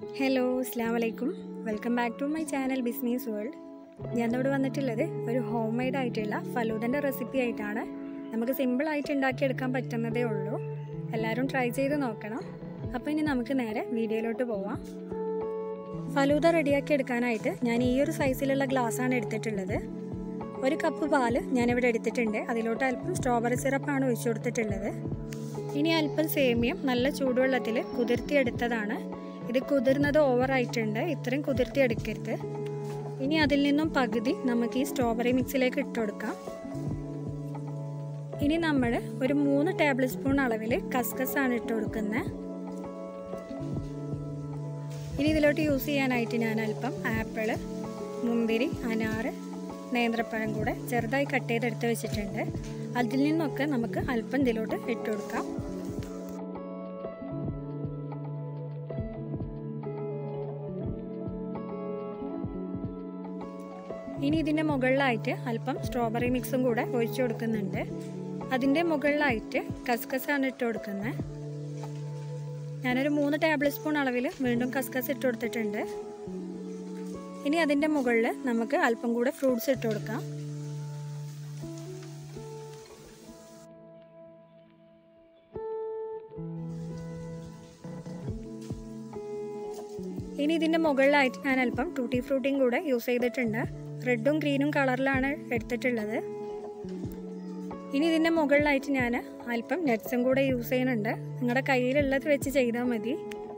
hello അസ്സാം വലൈക്കും welcome back to my channel business world ഞാൻ ഇവിടെ വന്നിട്ടുള്ളത് ഒരു ഹോം മെയ്ഡ് ആയിട്ടുള്ള ഫലൂദൻ്റെ റെസിപ്പി ആയിട്ടാണ് നമുക്ക് സിമ്പിളായിട്ട് ഉണ്ടാക്കിയെടുക്കാൻ പറ്റുന്നതേ ഉള്ളൂ എല്ലാവരും ട്രൈ ചെയ്ത് നോക്കണം അപ്പോൾ ഇനി നമുക്ക് നേരെ വീഡിയോയിലോട്ട് പോവാം ഫലൂദ റെഡിയാക്കി എടുക്കാനായിട്ട് ഞാൻ ഈ ഒരു സൈസിലുള്ള ഗ്ലാസ്സാണ് എടുത്തിട്ടുള്ളത് ഒരു കപ്പ് പാല് ഞാനിവിടെ എടുത്തിട്ടുണ്ട് അതിലോട്ട് അല്പം സ്ട്രോബെറി സിറപ്പാണ് ഒഴിച്ചു കൊടുത്തിട്ടുള്ളത് ഇനി അല്പം സേമിയം നല്ല ചൂടുവെള്ളത്തിൽ കുതിർത്തിയെടുത്തതാണ് ഇത് കുതിർന്നത് ഓവറായിട്ടുണ്ട് ഇത്രയും കുതിർത്തിയെടുക്കരുത് ഇനി അതിൽ നിന്നും പകുതി നമുക്ക് ഈ സ്ട്രോബെറി മിക്സിലേക്ക് ഇട്ട് കൊടുക്കാം ഇനി നമ്മൾ ഒരു മൂന്ന് ടേബിൾ സ്പൂൺ അളവിൽ കസ്കസ് ആണ് ഇട്ട് കൊടുക്കുന്നത് ഇനി ഇതിലോട്ട് യൂസ് ചെയ്യാനായിട്ട് ഞാൻ അല്പം ആപ്പിള് മുന്തിരി അനാറ് നേന്ത്രപ്പഴം കൂടെ ചെറുതായി കട്ട് ചെയ്തെടുത്ത് വെച്ചിട്ടുണ്ട് അതിൽ നിന്നൊക്കെ നമുക്ക് അല്പം ഇതിലോട്ട് ഇട്ട് കൊടുക്കാം ഇനി ഇതിൻ്റെ മുകളിലായിട്ട് അല്പം സ്ട്രോബെറി മിക്സും കൂടെ ഒഴിച്ചു കൊടുക്കുന്നുണ്ട് അതിൻ്റെ മുകളിലായിട്ട് കസ്കസാണ് ഇട്ട് കൊടുക്കുന്നത് ഞാനൊരു മൂന്ന് ടേബിൾ സ്പൂൺ അളവിൽ വീണ്ടും കസ്കസ് ഇട്ട് കൊടുത്തിട്ടുണ്ട് ഇനി അതിൻ്റെ മുകളിൽ നമുക്ക് അല്പം കൂടെ ഫ്രൂട്ട്സ് ഇട്ട് കൊടുക്കാം ഇനി ഇതിൻ്റെ മുകളിലായിട്ട് ഞാൻ അല്പം ടൂട്ടി ഫ്രൂട്ടിയും കൂടെ യൂസ് ചെയ്തിട്ടുണ്ട് റെഡും ഗ്രീനും കളറിലാണ് എടുത്തിട്ടുള്ളത് ഇനി ഇതിൻ്റെ മുകളിലായിട്ട് ഞാൻ അല്പം നട്ട്സും കൂടെ യൂസ് ചെയ്യുന്നുണ്ട് നിങ്ങളുടെ കയ്യിലുള്ളത് വെച്ച് ചെയ്താൽ മതി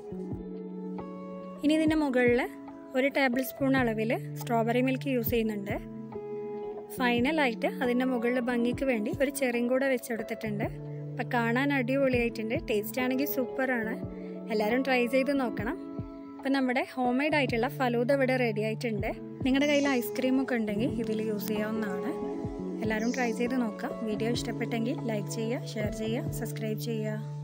ഇനി ഇതിൻ്റെ മുകളിൽ ഒരു ടേബിൾ സ്പൂൺ അളവിൽ സ്ട്രോബെറി മിൽക്ക് യൂസ് ചെയ്യുന്നുണ്ട് ഫൈനലായിട്ട് അതിൻ്റെ മുകളിൽ ഭംഗിക്ക് വേണ്ടി ഒരു ചെറിയും കൂടെ വെച്ചെടുത്തിട്ടുണ്ട് അപ്പം കാണാൻ അടിപൊളിയായിട്ടുണ്ട് ടേസ്റ്റ് ആണെങ്കിൽ സൂപ്പറാണ് എല്ലാവരും ട്രൈ ചെയ്ത് നോക്കണം അപ്പം നമ്മുടെ ഹോം മെയ്ഡ് ആയിട്ടുള്ള ഫലൂദ ഇവിടെ റെഡി ആയിട്ടുണ്ട് നിങ്ങളുടെ കയ്യിൽ ഐസ്ക്രീമൊക്കെ ഉണ്ടെങ്കിൽ ഇതിൽ യൂസ് ചെയ്യാവുന്നതാണ് എല്ലാവരും ട്രൈ ചെയ്ത് നോക്കാം വീഡിയോ ഇഷ്ടപ്പെട്ടെങ്കിൽ ലൈക്ക് ചെയ്യുക ഷെയർ ചെയ്യുക സബ്സ്ക്രൈബ് ചെയ്യുക